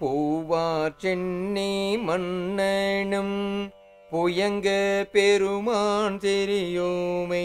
பூவார் சென்னி மன்னனும் புயங்க பெருமான் தெரியோமை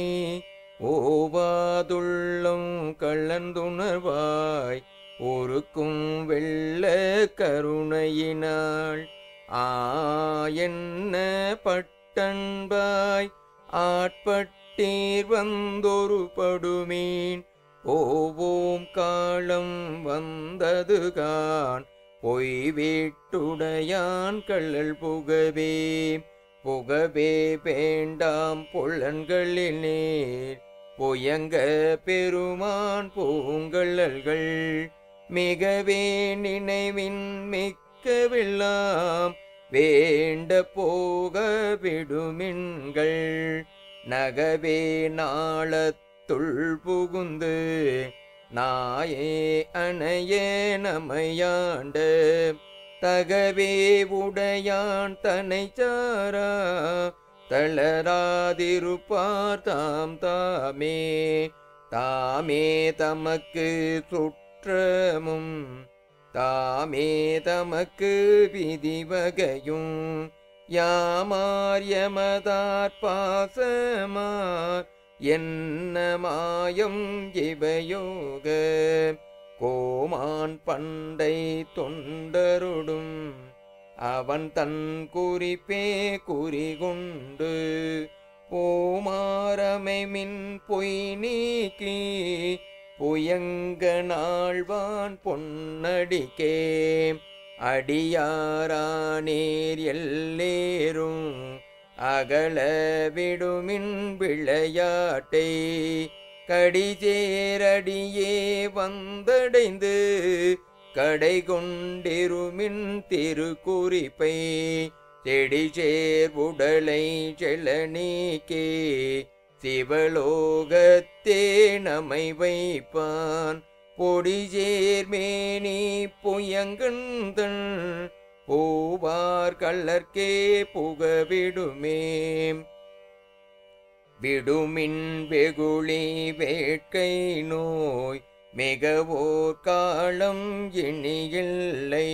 ஓவாதுள்ளம் கள்ளந்துணர்வாய் ஒருக்கும் வெள்ள கருணையினாள் ஆயன்ன பட்டன்பாய் ஆட்பட்டீர் வந்தொரு படுமீன் ஓவோம் காலம் வந்ததுகான் பொய் வீட்டுடையான் கள்ளல் புகவே புகவே வேண்டாம் புலன்களில் நீர் புயங்க பெருமான் பூங்கழல்கள் மிகவே நினைவின் மிக்கவெல்லாம் வேண்ட போக விடுமின்கள் நகவே நாளத்துள் புகுந்து நாயே அணைய நமையாண்ட தகவே உடையான் தனை சாரா தளராதிருப்பார் தாம் தாமே தாமே தமக்கு சுற்றமும் தாமே தமக்கு விதிவகையும் யாமார் யமதார் பாசமார் என்ன மாயம் இவையோக கோமான் பண்டை தொண்டருடும் அவன் தன் குறிப்பே குறிகொண்டு போமாரமை மின் பொய் நீக்கி புயங்க நாள்வான் பொன்னடிக்கே அடியாரானேர் எல்லேரும் அகல விடுமின் விளையாட்டை கடிசேரடியே வந்தடைந்து கடை கொண்டிருமின் திருக்குறிப்பை செடிசேர் உடலை செல நீக்கே சிவலோகத்தே நமை வைப்பான் பொடிசேர் மேனி புயங்கந்தன் பூவார் கள்ளர்க்கே புகவிடுமே விடுமின் வெகுளி வேட்கை நோய் மிகவோர் காலம் இனியில்லை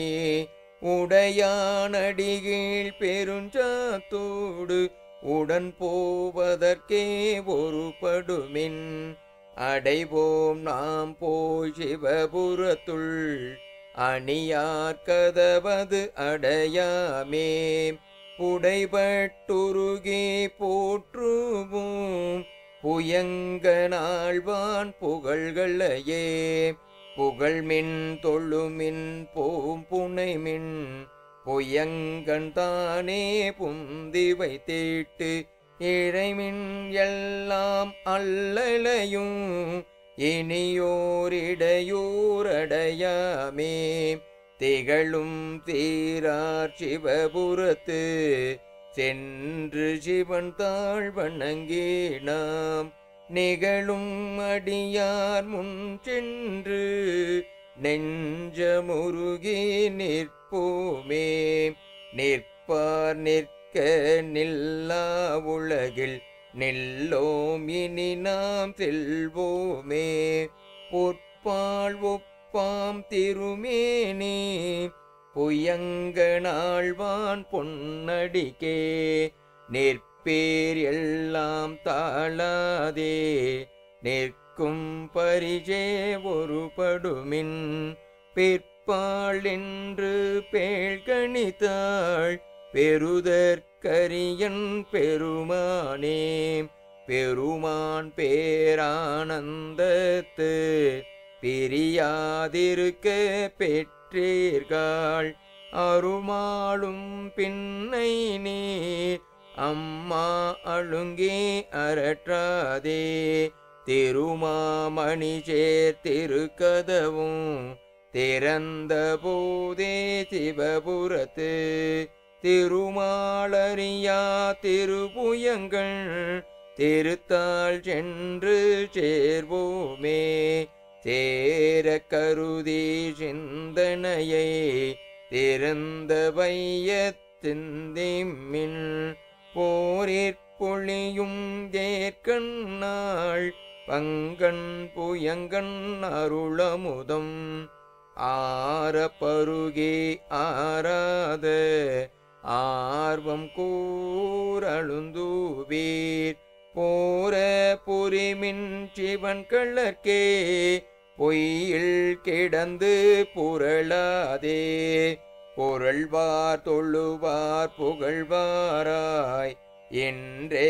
உடையானடிகீழ் பெருஞ்சாத்தோடு உடன் போவதற்கே ஒரு படுமின் அடைவோம் நாம் போய் சிவபுரத்துள் அணியார் கதவது அடையாமே புடைபட்டுருகி போற்றுவோம் புயங்க நாள்வான் புகழ்களையே புகழ்மின் தொழுமின் போம் புனைமின் புயங்கன் தானே புந்தி வைத்திட்டு இறைமின் எல்லாம் அல்லலையும் இனியோரிடையூரடையாமே திகழும் தீரார் சிவபுரத்து சென்று சிவன் தாழ் வணங்கி நாம் நிகழும் அடியார் முன் சென்று நெஞ்சமுருகி நிற்போமே நிற்பார் நிற்க நில்லா உலகில் நில்லோம் இனி நாம் செல்வோமே பொற்பால் ஒப்பாம் திருமேனி புயங்க நாள்வான் பொன்னடிக்கே நிற்பேர் எல்லாம் தாழாதே நிற்கும் பரிஜே ஒரு படுமின் பிற்பால் என்று பேழ்கணித்தாள் பெருதற்கரியன் பெருமானே பெருமான் பேரானந்தத்து பிரியாதிருக்க பெற்றீர்கள் அருமாளும் பின்னை நீர் அம்மா அழுங்கே அரற்றாதே திருமாமணி சேர் திருக்கதவும் திறந்த போதே சிவபுரத்து திருமாலறியா திருபுயங்கள் திருத்தாள் சென்று சேர்வோமே சேர கருதி சிந்தனையை திறந்த வையத்திந்திமின் போரிற்பொழியும் தேர்கண்ணாள் பங்கன் புயங்கன் அருளமுதம் ஆர பருகே ஆராத ஆர்வம் கூறழுந்தூவீர் போர பொறிமின் சிவன் கள்ளர்க்கே பொய்யில் கிடந்து புரளாதே பொருள்வார் தொழுவார் புகழ்வாராய் என்றே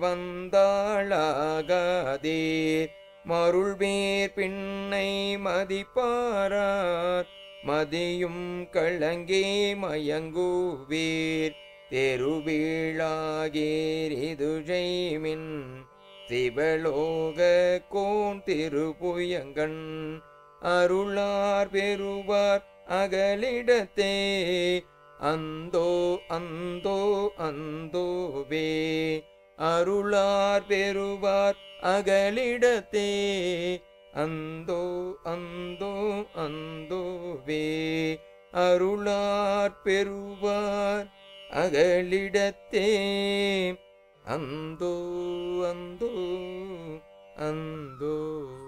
வந்தாளாகாதீர் மருள்வீர் பின்னை மதிப்பாரார் மதியும் கலங்கே மயங்குவீர் தெருவீழாகீர் இது ஜெய்மின் சிவலோக கோன் திருப்புயங்கண் அருளார் பெறுவார் அகலிடத்தே அந்தோ அந்தோ அந்தோவே அருளார் பெறுவார் அகலிடத்தே அந்தோ அந்தோ அந்தோவே அருளார் பெறுவார் அகலிடத்தே அந்தோ அந்தோ அந்தோ